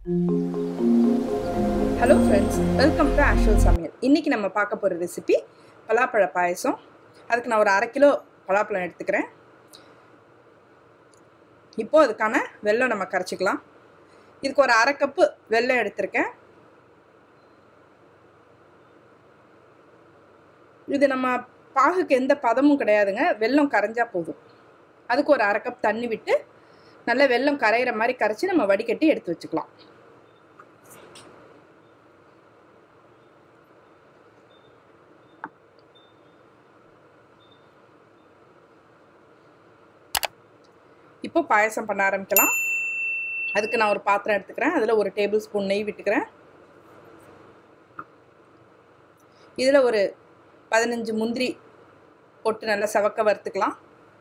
hello friends welcome to ஆஷுவல் சமையல் இன்றைக்கி நம்ம பார்க்க போகிற ரெசிபி பலாப்பழ பாயசம் அதுக்கு நான் ஒரு அரை கிலோ பலாப்பழம் எடுத்துக்கிறேன் இப்போது அதுக்கான வெல்லம் நம்ம கரைச்சிக்கலாம் இதுக்கு ஒரு அரை கப்பு வெல்லம் எடுத்திருக்கேன் இது நம்ம பாகுக்கு எந்த பதமும் கிடையாதுங்க வெல்லம் கரைஞ்சா போதும் அதுக்கு ஒரு அரை கப் தண்ணி விட்டு நல்லா வெல்லம் கரையிற மாதிரி கரைச்சி நம்ம வடிகட்டி எடுத்து வச்சுக்கலாம் இப்போ பாயசம் பண்ண ஆரம்பிக்கலாம் அதுக்கு நான் ஒரு பாத்திரம் எடுத்துக்கிறேன் அதில் ஒரு டேபிள் ஸ்பூன் நெய் விட்டுக்கிறேன் இதில் ஒரு பதினஞ்சு முந்திரி போட்டு நல்லா செவக்க வறுத்துக்கலாம்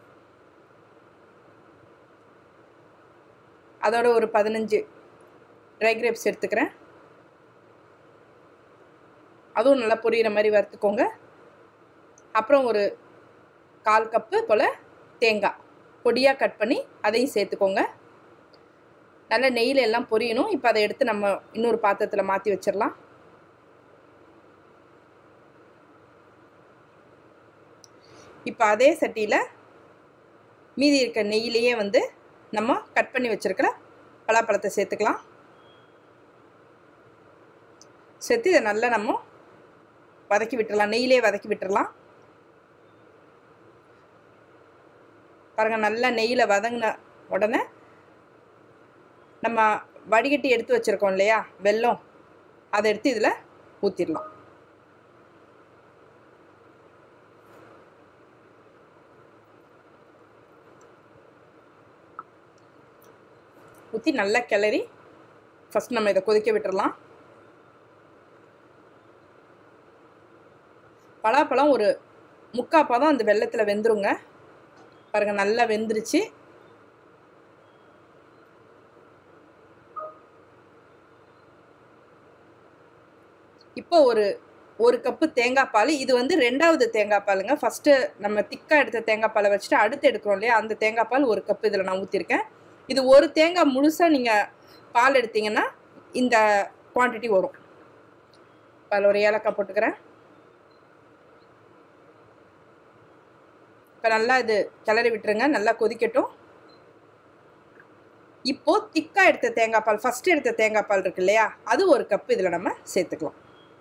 அதோட ஒரு பதினஞ்சு ட்ரை கிரேப்ஸ் எடுத்துக்கிறேன் அதுவும் நல்லா பொரியிற மாதிரி வறுத்துக்கோங்க அப்புறம் ஒரு கால் கப்பு போல் தேங்காய் பொடியாக கட் பண்ணி அதையும் சேர்த்துக்கோங்க நல்லா நெய்யில் எல்லாம் பொரியணும் இப்போ அதை எடுத்து நம்ம இன்னொரு பாத்திரத்தில் மாற்றி வச்சிடலாம் இப்போ அதே சட்டியில் மீதி இருக்க நெய்யிலேயே வந்து நம்ம கட் பண்ணி வச்சுருக்கிற பலாப்பழத்தை சேர்த்துக்கலாம் சேர்த்து இதை நல்லா நம்ம வதக்கி விட்டுடலாம் நெய்யிலே வதக்கி விட்டுடலாம் பாருங்கள் நல்லா நெய்யில் வதங்கின உடனே நம்ம வடிகட்டி எடுத்து வச்சுருக்கோம் இல்லையா வெல்லம் அதை எடுத்து இதில் ஊற்றிடலாம் ஊற்றி நல்லா கிளறி ஃபஸ்ட் நம்ம இதை கொதிக்க விட்டுறலாம் பலாப்பழம் ஒரு முக்கால் பதம் அந்த வெள்ளத்தில் வெந்துருங்க பாருங்கள் நல்லா வெந்துருச்சு இப்போ ஒரு ஒரு கப்பு தேங்காய் பால் இது வந்து ரெண்டாவது தேங்காய் பாலுங்க ஃபஸ்ட்டு நம்ம திக்காக எடுத்த தேங்காய் பாலை வச்சுட்டு அடுத்து எடுக்கிறோம் இல்லையா அந்த தேங்காய் பால் ஒரு கப்பு இதில் நான் ஊற்றிருக்கேன் இது ஒரு தேங்காய் முழுசாக நீங்கள் பால் எடுத்தீங்கன்னா இந்த குவான்டிட்டி வரும் பால் ஒரு ஏலக்காய் போட்டுக்கிறேன் இப்போ நல்லா இது கிளறி விட்டுருங்க நல்லா கொதிக்கட்டும் இப்போது திக்காக எடுத்த தேங்காய் பால் ஃபஸ்ட்டு எடுத்த தேங்காய் பால் இருக்கு இல்லையா அது ஒரு கப்பு இதில் நம்ம சேர்த்துக்கலாம்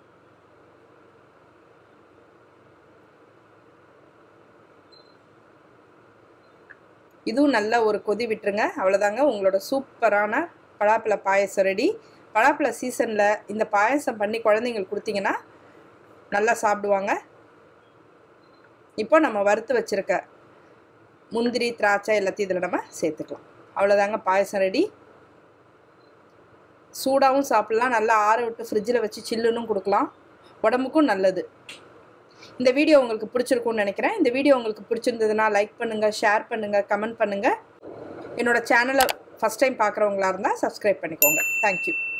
இதுவும் நல்லா ஒரு கொதி விட்டுருங்க அவ்வளோதாங்க உங்களோட சூப்பரான பலாப்பழ பாயசம் ரெடி பலாப்பழ சீசனில் இந்த பாயசம் பண்ணி குழந்தைங்களுக்கு கொடுத்தீங்கன்னா நல்லா சாப்பிடுவாங்க இப்போ நம்ம வறுத்து வச்சுருக்க முந்திரி திராட்சை எல்லாத்தையும் இதில் நம்ம சேர்த்துக்கலாம் அவ்வளோதாங்க பாயசம் ரெடி சூடாகவும் சாப்பிட்லாம் நல்லா ஆற விட்டு ஃப்ரிட்ஜில் வச்சு சில்லுன்னு கொடுக்கலாம் உடம்புக்கும் நல்லது இந்த வீடியோ உங்களுக்கு பிடிச்சிருக்கும்னு நினைக்கிறேன் இந்த வீடியோ உங்களுக்கு பிடிச்சிருந்ததுன்னா லைக் பண்ணுங்கள் ஷேர் பண்ணுங்கள் கமெண்ட் பண்ணுங்கள் என்னோடய சேனலை ஃபஸ்ட் டைம் பார்க்குறவங்களா இருந்தால் சப்ஸ்கிரைப் பண்ணிக்கோங்க தேங்க்யூ